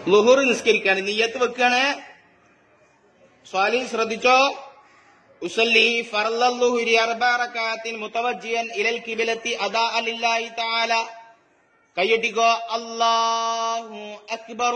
ലുഹുർ നിസ്കരിക്കാണ് നീയത്ത് വെക്കാണ് സ്വാലി ശ്രദ്ധിച്ചോ ഉസല്ലി ഫർലുഹുരി അർബറക്കാത്തിൻ മുത്തവജ്ജിയൻ ഇലൽ കിബിലത്തി അദാ അലില്ലാഹി തആല കയ്യട്ടിക്കോ അല്ലാഹു അക്ബർ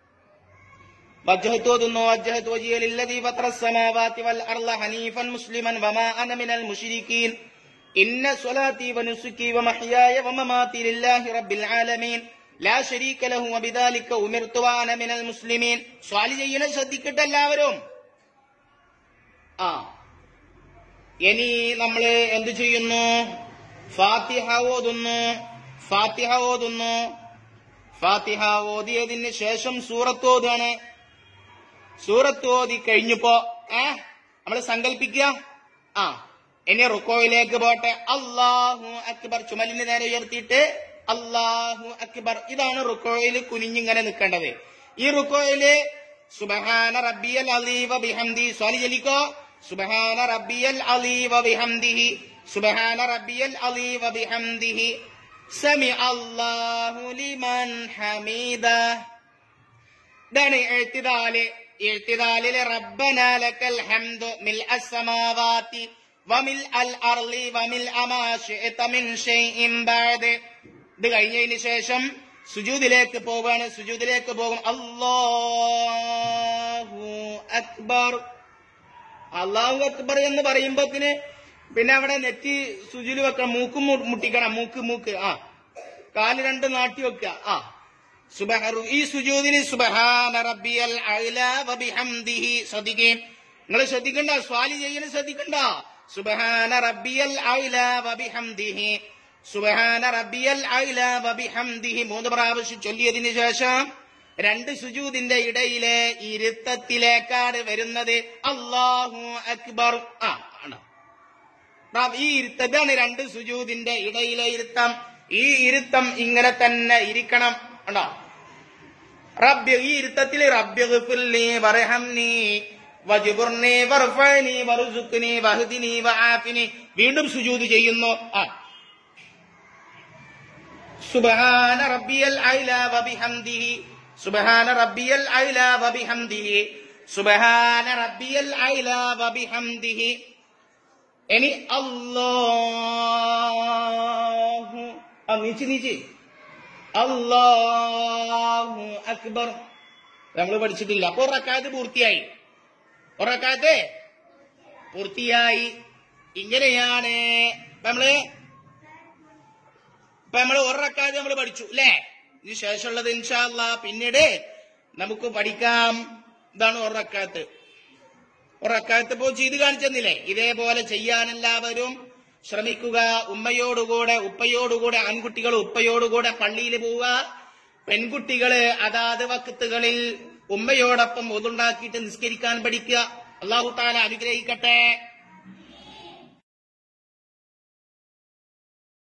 وجهت وذن وجهت وجهي للذي فطر السماوات والأرض حنيفا مسلما وما أنا من المشركين إن صلاتي ونسكي ومحياي ومماتي لله رب العالمين لا شريك له وبذلك أمرت وأنا من المسلمين സ്വാലി ചെയ്യണ ശ്രദ്ധിക്കട്ടെ എല്ലാവരും ആ ഇനി നമ്മൾ എന്ത് ചെയ്യുന്നു ഫാത്തിഹ ഓതുന്നു ഫാത്തിഹ ഓതുന്നു ഫാത്തിഹ ഓതിയതിന് ശേഷം സൂറത്ത് ഓതാണ് സൂറത്ത് ഓതി കഴിഞ്ഞപ്പോ ഏ നമ്മൾ സങ്കല്പിക്കുക ആ ഇനി റുക്കോയിലേക്ക് പോട്ടെ അള്ളാഹു അക്ബർ ചുമലിന് നേരെ ഉയർത്തിയിട്ട് അള്ളാഹു അക്ബർ ഇതാണ് റുക്കോയിൽ കുനിഞ്ഞിങ്ങനെ നിൽക്കേണ്ടത് ഈ റുക്കോയില് സുബഹാന റബ്ബിയൽ അലീവ ബിഹംദി സ്വാലി ചൊല്ലിക്കോ സുബഹാന റബ്ബിയൽ അലീവ ബിഹംദിഹി സുബഹാന റബ്ബിയൽ അലീവ ബിഹംദിഹി സമി അല്ലാഹു ലിമൻ ഹമീദ ഇതാണ് എഴുത്തിതാല് എഴുത്തിതാലില് റബ്ബന ലക്കൽ ഹംദു മിൽ അസ്സമാവാതി വമിൽ അൽ അർളി വമിൽ അമാ ശിഅത മിൻ ഷൈഇൻ ബഅദ് ഇത് കഴിഞ്ഞതിന് ശേഷം സുജൂദിലേക്ക് പോവാണ് സുജൂദിലേക്ക് പോകും അല്ലാഹു അക്ബർ അള്ളാഹു അക്ബർ എന്ന് പറയുമ്പോത്തിന് പിന്നെ അവിടെ നെറ്റി സുജുല് വെക്കണം മൂക്ക് മു- മുട്ടിക്കണം മൂക്ക് മൂക്ക് ആ കാല് രണ്ട് നാട്ടി വെക്കുക ആ സുബഹറു ഈ സുജൂദിന് സുബഹാന റബ്ബിയൽ അഅ്ല വബിഹംദിഹി ശ്രദ്ധിക്കേ നിങ്ങൾ ശ്രദ്ധിക്കണ്ട സ്വാലി ചെയ്യണ ശ്രദ്ധിക്കണ്ട സുബഹാന റബ്ബിയൽ അഅ്ല വബിഹംദിഹി സുബഹാന റബ്ബിയൽ അഅ്ല വബിഹംദിഹി മൂന്ന് പ്രാവശ്യം ചൊല്ലിയതിന് ശേഷം രണ്ട് സുജൂദിന്റെ ഇടയിലെ ഇരുത്തത്തിലേക്കാണ് വരുന്നത് അല്ലാഹു അക്ബർ ആ ആണ് നാം ഈ ഇരുത്തതാണ് രണ്ട് സുജൂദിന്റെ ഇടയിലെ ഇരുത്തം ഈ ഇരുത്തം ഇങ്ങനെ തന്നെ ഇരിക്കണം ഉണ്ടോ റബ്ബ് ഈ ഇരുത്തത്തിൽ റബ്ബ് ഗഫിർലി വർഹംനി വജ്ബുർനി വർഫഅനി വർസുഖ്നി വഹ്ദിനി വആഫിനി വീണ്ടും സുജൂദ് ചെയ്യുന്നു ആ സുബ്ഹാന റബ്ബിയൽ അഅ്ല വബിഹംദിഹി സുബ്ഹാന റബ്ബിയൽ അഅ്ല വബിഹംദിഹി സുബ്ഹാന റബ്ബിയൽ അഅ്ല വബിഹംദിഹി ഇനി അല്ലാഹു ആ നീച്ച് നീച്ച് അല്ലാഹു അക്ബർ നമ്മൾ പഠിച്ചിട്ടില്ല അപ്പൊ റക്കാത്ത് പൂർത്തിയായി റക്കാത്ത് പൂർത്തിയായി ഇങ്ങനെയാണ് ഇപ്പൊ നമ്മള് ഇപ്പൊ നമ്മള് ഒറക്കാതെ നമ്മൾ പഠിച്ചു അല്ലേ ഇതിന് ശേഷമുള്ളത് ഇൻഷാല്ല പിന്നീട് നമുക്ക് പഠിക്കാം ഇതാണ് ഒറക്കാത്ത് ഒറക്കാത്ത് ഇപ്പോ ചെയ്ത് കാണിച്ചെന്നില്ലേ ഇതേപോലെ ചെയ്യാൻ എല്ലാവരും ശ്രമിക്കുക ഉമ്മയോടുകൂടെ ഉപ്പയോടുകൂടെ ആൺകുട്ടികൾ ഉപ്പയോടുകൂടെ പള്ളിയിൽ പോവുക പെൺകുട്ടികള് അതാത് വക്കത്തുകളിൽ ഉമ്മയോടൊപ്പം ഒതുണ്ടാക്കിയിട്ട് നിസ്കരിക്കാൻ പഠിക്കുക അള്ളാഹു താല അനുഗ്രഹിക്കട്ടെ